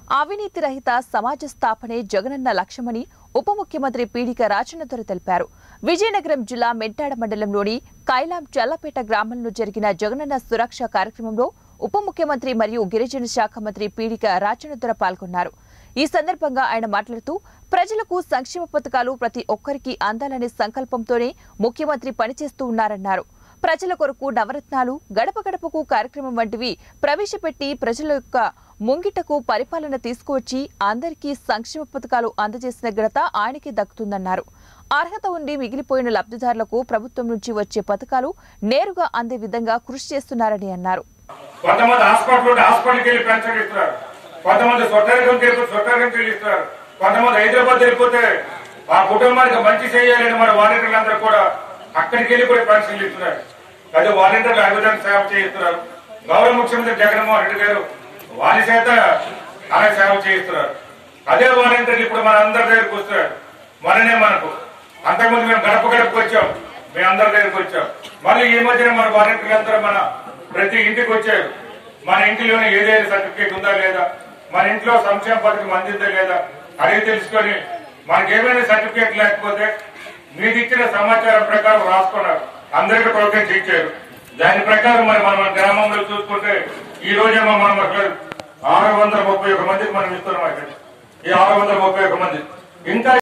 అవినీతి రహిత సమాజ స్థాపనే జగనన్న లక్ష్యమని ఉప ముఖ్యమంత్రి పీడిక రాజన్నదొర తెలిపారు విజయనగరం జిల్లా మెంటాడ మండలంలోని కైలాం చల్లపేట గ్రామంలో జరిగిన జగనన్న సురక్ష కార్యక్రమంలో ఉప ముఖ్యమంత్రి మరియు గిరిజన శాఖ మంత్రి పీడిక రాజన్నదొర పాల్గొన్నారు ఈ సందర్భంగా ఆయన మాట్లాడుతూ ప్రజలకు సంక్షేమ పథకాలు ప్రతి ఒక్కరికి అందాలనే సంకల్పంతోనే ముఖ్యమంత్రి పనిచేస్తూ ఉన్నారన్నారు ప్రజల కొరకు నవరత్నాలు గడప గడపకు కార్యక్రమం వంటివి ప్రవేశపెట్టి ప్రజల యొక్క ముంగిటకు పరిపాలన తీసుకువచ్చి అందరికీ సంక్షేమ పథకాలు అందజేసిన ఘనత ఆయనకే దక్కుతుందన్నారు అర్హత ఉండి మిగిలిపోయిన లబ్ధిదారులకు ప్రభుత్వం నుంచి వచ్చే పథకాలు నేరుగా అందే విధంగా కృషి చేస్తున్నారని అన్నారు కొంతమంది హాస్పిటల్ ఉంటే హాస్పిటల్కి వెళ్ళి పెన్షన్ ఇస్తున్నారు కొంతమంది స్వటర్గంకి వెళ్ళిపోతే స్వటర్గంకి వెళ్ళి ఇస్తున్నారు కొంతమంది హైదరాబాద్ వెళ్ళిపోతే ఆ కుటుంబానికి మంచి చేయాలని మన వాలంటీర్లందరూ కూడా అక్కడికి వెళ్ళి కూడా పెన్షన్లు ఇస్తున్నారు అదే వాలంటీర్లు ఆ విధంగా సేవ చేయిస్తున్నారు గౌరవ ముఖ్యమంత్రి జగన్మోహన్ రెడ్డి గారు వారి చేత ఆయన సేవ చేయిస్తున్నారు అదే వాలంటీర్లు ఇప్పుడు మన అందరి దగ్గరికి వస్తున్నారు మననే మనకు అంతకుముందు మేము గడప గడపకు వచ్చాం మేము అందరి దగ్గరికి వచ్చాం మళ్ళీ ఈ మధ్యన మన వాలంటీర్లు అందరూ మన ప్రతి ఇంటికి వచ్చారు మన ఇంటిలోనే ఏదైనా సర్టిఫికేట్ ఉందా లేదా మన ఇంట్లో సంక్షేమ పథకం అందిందా లేదా అడిగి తెలుసుకొని మనకి ఏమైనా సర్టిఫికేట్ లేకపోతే మీకు ఇచ్చిన సమాచారం ప్రకారం రాసుకున్నారు అందరికీ టోకెన్స్ ఇచ్చారు దాని ప్రకారం మరి మన గ్రామంలో చూసుకుంటే ఈ రోజేమో మనం అక్కడ ఆరు వందల ముప్పై ఒక మందికి మనం ఇస్తున్నాం అక్కడ ఈ ఆరు వందల ముప్పై ఒక మంది ఇంకా